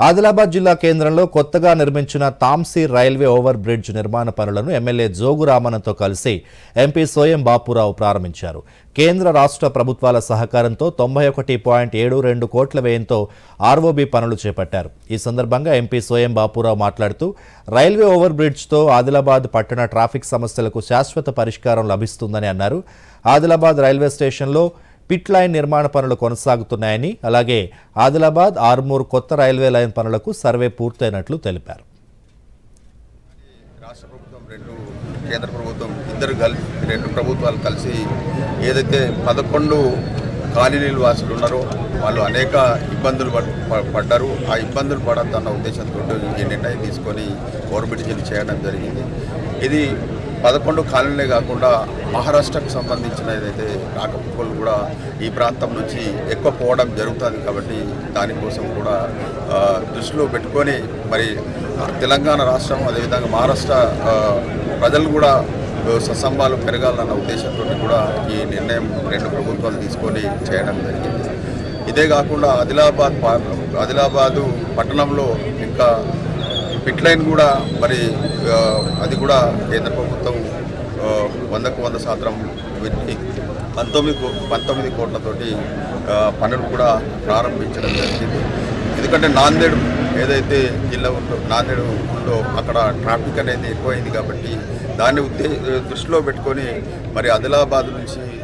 ఆదిలాబాద్ జిల్లా కేంద్రంలో కొత్తగా నిర్మించిన తాంసీ రైల్వే ఓవర్ బ్రిడ్జ్ నిర్మాణ పనులను ఎమ్మెల్యే జోగు రామన్నతో కలిసి ఎంపీ సోయం బాపురావు ప్రారంభించారు కేంద్ర రాష్ట్ర ప్రభుత్వాల సహకారంతో తొంభై ఒకటి పాయింట్ ఏడు రెండు కోట్ల వ్యయంతో ఆర్ఓబి పనులు చేపట్టారు ఈ సందర్భంగా ఎంపీ సోయం బాపురావు మాట్లాడుతూ రైల్వే ఓవర్ బ్రిడ్జ్తో ఆదిలాబాద్ పట్టణ ట్రాఫిక్ సమస్యలకు శాశ్వత పరిష్కారం లభిస్తుందని అన్నారు ఆదిలాబాద్ రైల్వే స్టేషన్లో పిట్ లైన్ నిర్మాణ పనులు కొనసాగుతున్నాయని అలాగే ఆదిలాబాద్ ఆర్మూర్ కొత్త రైల్వే లైన్ పనులకు సర్వే పూర్తయినట్లు తెలిపారు రాష్ట్ర ప్రభుత్వం రెండు కేంద్ర ప్రభుత్వం ఇద్దరు కలిసి రెండు ప్రభుత్వాలు కలిసి ఏదైతే పదకొండు కాలనీలు వాసులు ఉన్నారో వాళ్ళు అనేక ఇబ్బందులు పడ్- ప- పడ్డారు ఆ ఇబ్బందులు పడద్దన్న ఉద్దేశంతో ఈ నిర్ణయం తీసుకొని ఓవర్బ్రిడ్జిని చేయడం జరిగింది ఇది పదకొండు కాలనీలే కాకుండా మహారాష్ట్రకు సంబంధించిన ఏదైతే రాకపోకలు కూడా ఈ ప్రాంతం నుంచి ఎక్కువ పోవడం జరుగుతుంది కాబట్టి దానికోసం కూడా ఆ, దృష్టిలో పెట్టుకొని మరి తెలంగాణ రాష్ట్రం అదేవిధంగా మహారాష్ట్ర ఆ, ప్రజలు కూడా సత్సంబాలు పెరగాలన్న ఉద్దేశంతో కూడా ఈ నిర్ణయం రెండు ప్రభుత్వాలు తీసుకొని చేయడం జరిగింది ఇదే కాకుండా ఆదిలాబాద్ పా- ఆదిలాబాదు పట్టణంలో ఇంకా పిట్ లైన్ కూడా మరి ఆ, అది కూడా కేంద్ర ప్రభుత్వం ఆ, వందకు వంద శాతం పెట్టి పంతొమ్మిది కో- పంతొమ్మిది కోట్లతోటి ఆ, పనులు కూడా ప్రారంభించడం జరిగింది ఎందుకంటే నాందేడ్ ఏదైతే జిల్లా ఉందో నాందేడ్ ఉందో అక్కడ ట్రాఫిక్ అనేది ఎక్కువైంది కాబట్టి దాన్ని ఉద్దే దృష్టిలో పెట్టుకొని మరి ఆదిలాబాద్ నుంచి